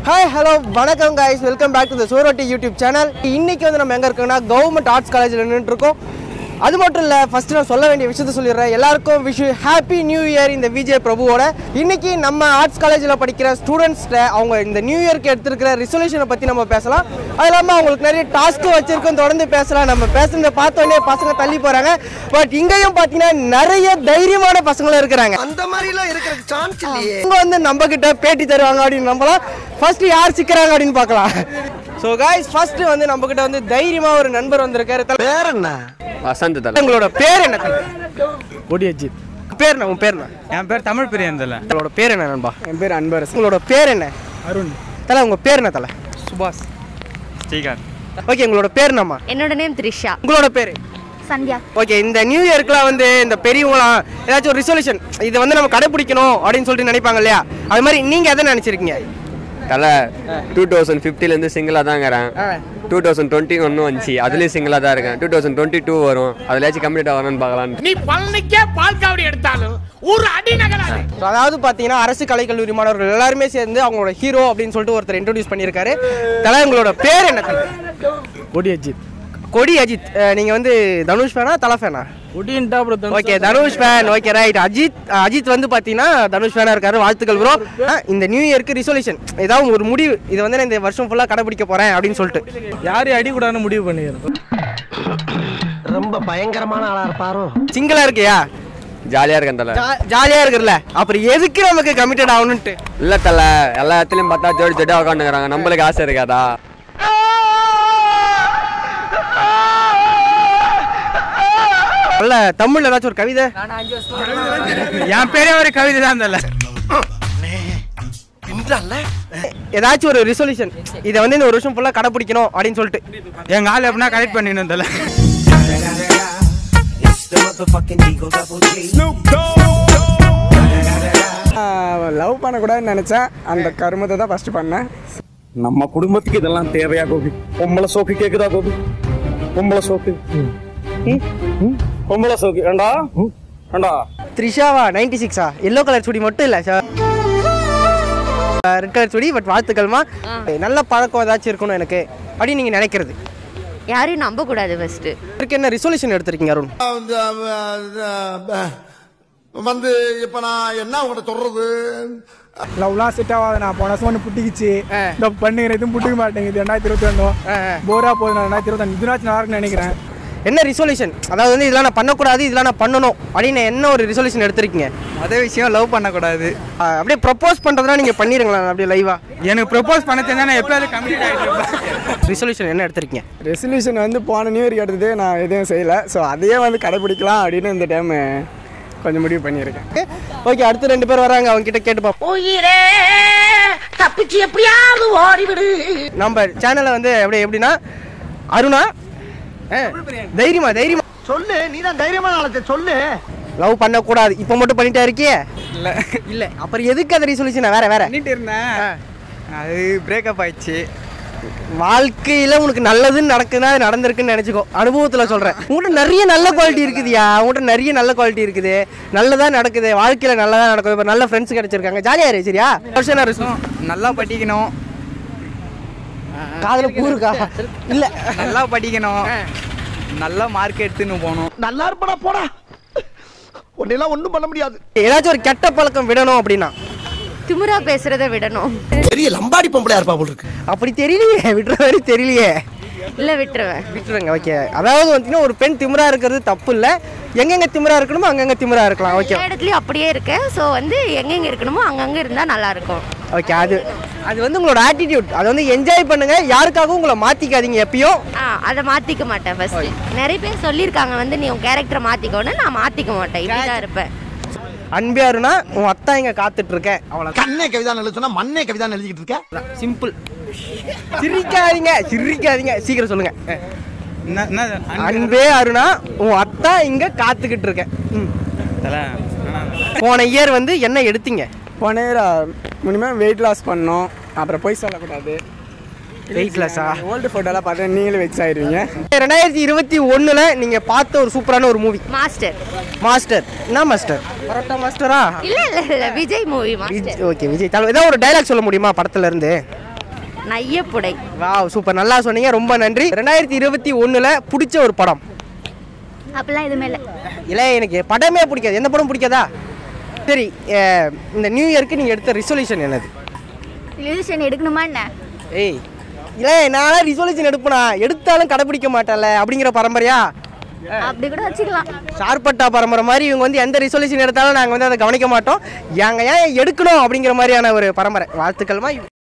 Hi hello வணக்கம் guys welcome back to the சோரோட்டி YouTube channel இன்னைக்கு வந்து நம்ம எங்கே இருக்கோம்னா கவர்மெண்ட் ஆர்ட்ஸ் காலேஜில் நின்றுட்டு இருக்கோம் அது மட்டும் இல்லை ஃபர்ஸ்ட் நான் சொல்ல வேண்டிய விஷயத்த சொல்லிடுறேன் எல்லாருக்கும் விஷ் ஹாப்பி நியூ இயர் இந்த விஜய் பிரபுவோட இன்னைக்கு நம்ம ஆர்ட்ஸ் காலேஜில் படிக்கிற ஸ்டூடெண்ட்ஸ்கிட்ட அவங்க இந்த நியூ இயர்க்கு எடுத்திருக்கிற ரிசொல்யூஷனை பற்றி நம்ம பேசலாம் அது இல்லாமல் அவங்களுக்கு நிறைய டாஸ்க்கும் வச்சிருக்கோம் தொடர்ந்து பேசலாம் நம்ம பேசுறத பார்த்த உடனே பசங்க தள்ளி போகிறாங்க பட் இங்கேயும் பார்த்தீங்கன்னா நிறைய தைரியமான பசங்களும் இருக்கிறாங்க அந்த மாதிரி எல்லாம் இருக்கிறதுக்கு சான்ஸ் இல்லையே அவங்க வந்து நம்ம கிட்ட பேட்டி தருவாங்க அப்படின்னு நம்பலாம் ஃபர்ஸ்ட் யார் சிக்கிறாங்க அப்படின்னு பார்க்கலாம் ஸோ காய்ஸ் ஃபர்ஸ்ட் வந்து நம்ம கிட்ட வந்து தைரியமா ஒரு நண்பர் வந்திருக்காரு தல- வேற என்ன வசந்த் தலை உங்களோட பேர் என்ன தல? கொடி அஜித் பேர் என்ன உன் பேர் என்ன என் பேர் தமிழ் பிரியன் தல உங்களோட பேர் என்ன நண்பா என் பேர் அன்பரசு உங்களோட பேர் என்ன அருண் தல உங்க பேர் என்ன தல சுபாஷ் ஸ்ரீகாந்த் ஓகே உங்களோட பேர் என்னம்மா என்னோட நேம் த்ரிஷா உங்களோட பேர் சந்தியா ஓகே இந்த நியூ இயர்க்குலாம் வந்து இந்த பெரியவங்களாம் ஏதாச்சும் ஒரு ரிசொல்யூஷன் இதை வந்து நம்ம கடைப்பிடிக்கணும் அப்படின்னு சொல்லிட்டு நினைப்பாங்க இல்லையா அது மாதிரி நீங்க எதை நினைச்சிருக்கீங்க தலை டூ தௌசண்ட் ஃபிஃப்டிலேருந்து சிங்கிளாக தான் இருக்கிறேன் டூ தௌசண்ட் டுவெண்ட்டி ஒன்று வந்துச்சு அதுலேயும் சிங்கிளாக தான் இருக்கேன் டூ தௌசண்ட் டுவெண்ட்டி டூ வரும் அதுலேயாச்சும் கம்ப்ளீட் ஆகணும்னு பார்க்கலாம் நீ பழனிக்கே பால் காவடி எடுத்தாலும் ஒரு அடி நகராது So, அதாவது பார்த்தீங்கன்னா அரசு கலைக்கல்லூரி மாணவர்கள் எல்லாருமே சேர்ந்து அவங்களோட ஹீரோ அப்படின்னு சொல்லிட்டு ஒருத்தர் இன்ட்ரோடியூஸ் பண்ணியிருக்காரு தலை உங்களோட பேர் என்ன தலை கொடி அஜித் கொடி அஜித் அஹ், நீங்க வந்து தனுஷ் ஃபேனா தலை ஃபேனா கொடின்ட்டா அப்புறம் okay Dhanush fan okay right Ajith அஹ், அஜித் வந்து பார்த்தீங்கன்னா தனுஷ் ஃபேனாக இருக்காரு வாழ்த்துக்கள் ப்ரோ இந்த நியூ இயர்க்கு ரிசொல்யூஷன் ஏதாவது ஒரு முடிவு இது வந்து நான் இந்த வருஷம் ஃபுல்லாக கடைபிடிக்க போறேன் அப்படின்னு சொல்லிட்டு யாரையும் அடிக்கூடாதுன்னு முடிவு பண்ணிக்கிறேன் ரொம்ப பயங்கரமான ஆளா இருப்பாரோ சிங்கிளா இருக்கியா ஜாலியாக இருக்கேன் தலை ஜாலியாக இருக்குல்ல அப்புறம் எதுக்கு நமக்கு கமிட்டட் ஆகணுன்ட்டு இல்லை தலை எல்லா இடத்துலையும் பார்த்தா ஜோடி ஜோடியாக உட்காந்துக்கிறாங்க நம்மளுக்கு ஆசை இருக்காதா நல்ல தமிழ்ல ஏதாச்சும் ஒரு கவிதை என் பேரே ஒரு கவிதை தான் தல ஏதாச்சும் ஒரு ரிசொல்யூஷன் இதை வந்து இந்த ஒரு வருஷம் ஃபுல்லாக கடைப்பிடிக்கணும் அப்படின்னு சொல்லிட்டு எங்க ஆள் எப்படின்னா கரெக்ட் பண்ணிடணும் தல லவ் பண்ணக்கூடாதுன்னு நினச்சேன் அந்த கருமத்தை தான் ஃபஸ்ட்டு பண்ணேன் நம்ம குடும்பத்துக்கு இதெல்லாம் தேவையா கோபி பொம்பளை சோக்கு கேக்குதா கோபி பொம்பளை சோக்கு ம்? ம்? பொம்பளை சோக்கு ஏண்டா ஏண்டா த்ரிஷாவா நைன்டி சிக்ஸா எல்லோ கலர் சுடி மட்டும் இல்லை சார் ரெட் கலர் சுடி பட் வாழ்த்துக்கள்மா நல்ல பழக்கம் ஏதாச்சும் இருக்கணும் எனக்கு அப்படின்னு நீங்கள் நினைக்கிறது யாரையும் நம்ப கூடாது ஃபர்ஸ்ட் இதுக்கு என்ன ரிசொல்யூஷன் எடுத்திருக்கீங்க அருண் வந்து இப்ப நான் என்ன உங்கள்ட்ட சொல்றது லவ்லாம் செட் ஆகாது நான் போன வருஷம் ஒன்று புட்டிக்கிச்சு இந்த பண்ணுங்கிற எதுவும் புட்டிக்க மாட்டேங்குது ரெண்டாயிரத்தி இருபத்தி ரெண்டும் போரா போகுது நான் ரெண்டாயிரத்தி இருபத்தி இதுனாச்சும் நல்லா இருக்குன்னு நினைக்கிறேன் என்ன ரிசொல்யூஷன் அதாவது வந்து இதெல்லாம் நான் பண்ணக்கூடாது இதெல்லாம் நான் பண்ணணும் அப்படின்னு என்ன ஒரு ரிசொல்யூஷன் எடுத்திருக்கீங்க அதே விஷயம் லவ் பண்ணக்கூடாது ஆ, அப்படியே ப்ரப்போஸ் பண்ணுறதுனா நீங்கள் பண்ணிடுங்களா அப்படியே லைவா எனக்கு ப்ரப்போஸ் பண்ண தெரிஞ்சா நான் எப்பயாவது கம்ப்ளீட் ஆகிட்டு ரிசொல்யூஷன் என்ன எடுத்திருக்கீங்க ரெசல்யூஷன் வந்து போன நியூ இயர்க்கு எடுத்தது நான் எதுவும் செய்யலை ஸோ அதையே வந்து கடைப்பிடிக்கலாம் அப்படின்னு இந்த டைம் கொஞ்சம் முடிவு பண்ணியிருக்கேன் ஓகே அடுத்து ரெண்டு பேர் வராங்க அவங்க கிட்ட கேட்டு பார்ப்போம் உயிரே தப்பிச்சு எப்படியாவது ஓடிவிடு நம்ம சேனலை வந்து எப்படி எப்படின்னா அருணா ஆ, தைரியமா தைரியமா சொல்லு நீ தான் தைரியமான ஆளத்தை சொல்லு லவ் பண்ணக்கூடாது இப்போ மட்டும் பண்ணிட்டே இருக்கியே இல்லை இல்லை அப்புறம் எதுக்கு அந்த ரிசொல்யூஷன் வேற வேற பண்ணிட்டு இருந்தேன் அது பிரேக்கப் ஆயிடுச்சு வாழ்க்கையில உனக்கு நல்லதுன்னு நடக்குதுன்னா அது நடந்திருக்குன்னு நினைச்சுக்கோ அனுபவத்துல சொல்றேன் உங்கள்கிட்ட நிறைய நல்ல குவாலிட்டி இருக்குதுயா உங்கள்கிட்ட நிறைய நல்ல குவாலிட்டி இருக்குது நல்லதா நடக்குது வாழ்க்கையில நல்லதா நடக்குது இப்போ நல்ல ஃப்ரெண்ட்ஸ் கிடைச்சிருக்காங்க ஜாலியா இரு சரியா வருஷம் என்ன resolution? நல்லா படிக்கணும் காதுல பூருக்கா இல்ல நல்லா படிக்கணும் நல்லா மார்க் எடுத்துன்னு போகணும் நல்லா இருப்படா போடா உன்னெல்லாம் ஒண்ணும் பண்ண முடியாது ஏதாச்சும் ஒரு கெட்ட பழக்கம் விடணும் அப்படின்னா திமிரா பேசுறத விடணும் பெரிய லம்பாடி பொம்பளையா இருப்பா போல இருக்கு அப்படி தெரியலையே விடுற மாதிரி தெரியலையே இல்ல விட்டுருவேன் விட்டுருங்க ஓகே அதாவது வந்துன்னா ஒரு பெண் திமிரா இருக்கிறது தப்பு இல்லை எங்கெங்க திமிரா இருக்கணுமோ அங்கங்க திமிரா இருக்கலாம் ஓகே எல்லா இடத்துலயும் அப்படியே இருக்கேன் ஸோ வந்து எங்கெங்க இருக்கணுமோ அங்கங்க இருந்தா நல்லா இருக்கும் ஓகே அது அது வந்து உங்களோட ஆட்டிடியூட் அதை வந்து என்ஜாய் பண்ணுங்க யாருக்காகவும் உங்களை மாத்திக்காதீங்க எப்பயும் ஆ அதை மாத்திக்க மாட்டேன் ஃபர்ஸ்ட் நிறைய பேர் சொல்லியிருக்காங்க வந்து நீ உன் கேரக்டரை மாத்திக்கோன்னு நான் மாத்திக்க மாட்டேன் இப்படிதான் இருப்பேன் அன்பியாருனா உன் அத்தா இங்க காத்துட்டு இருக்கேன் அவ்வளவுதான் கண்ணே கவிதா எழுத சொன்னா மண்ணே கவிதா எழுதிக்கிட்டு இருக்க சிம்பிள் சிரிக்காதீங்க சிரிக்காதீங்க சீக்கிரம் சொல்லுங்க என்ன என்ன அன்பே அருணா உன் அத்தா இங்க காத்துக்கிட்டு இருக்கேன் ம். தலை போன இயர் வந்து என்ன எடுத்தீங்க போன இயர் மினிமம் வெயிட் லாஸ் பண்ணோம் அப்புறம் போய் சொல்லக்கூடாது வெயிட்லெஸ்ஸா ஓல்டு ஃபோட்டோலாம் பார்த்தா நீங்களும் வெக்ஸ் ஆயிருவீங்க ரெண்டாயிரத்தி இருபத்தி ஒண்ணுல நீங்க பார்த்த ஒரு சூப்பரான ஒரு மூவி மாஸ்டர் மாஸ்டர் என்ன மாஸ்டர் பரோட்டா மாஸ்டரா இல்ல இல்ல இல்ல Vijay movie Master okay Vijay Thala ஏதாவது ஒரு டைலாக் சொல்ல முடியுமா படத்துல இருந்து நையப்புடை வாவ் சூப்பர் நல்லா சொன்னீங்க ரொம்ப நன்றி ரெண்டாயிரத்தி இருபத்தி ஒண்ணுல பிடிச்ச ஒரு படம் அப்படிலாம் எதுவுமே இல்லை இல்லை எனக்கு படமே பிடிக்காது எந்த படம் பிடிக்காதா சரி அஹ், இந்த நியூ இயர்க்கு நீங்கள் எடுத்த ரிசொல்யூஷன் என்னது ரிலேஷன் எடுக்கணுமா என்ன ஏய் இல்லை நான் ரிசொல்யூஷன் எடுப்பேனா எடுத்தாலும் கடைப்பிடிக்க மாட்டேன்ல அப்படிங்கிற பரம்பரையா அப்படி கூட வச்சுக்கலாம் சார்பட்டா பரம்பரை மாதிரி இவங்க வந்து எந்த ரிசொல்யூஷன் எடுத்தாலும் நாங்கள் வந்து அதை கவனிக்க மாட்டோம் ஏங்க ஏன் எடுக்கணும் அப்படிங்கிற மாதிரியான ஒரு பரம்பரை வாழ்த்துக்கள்மா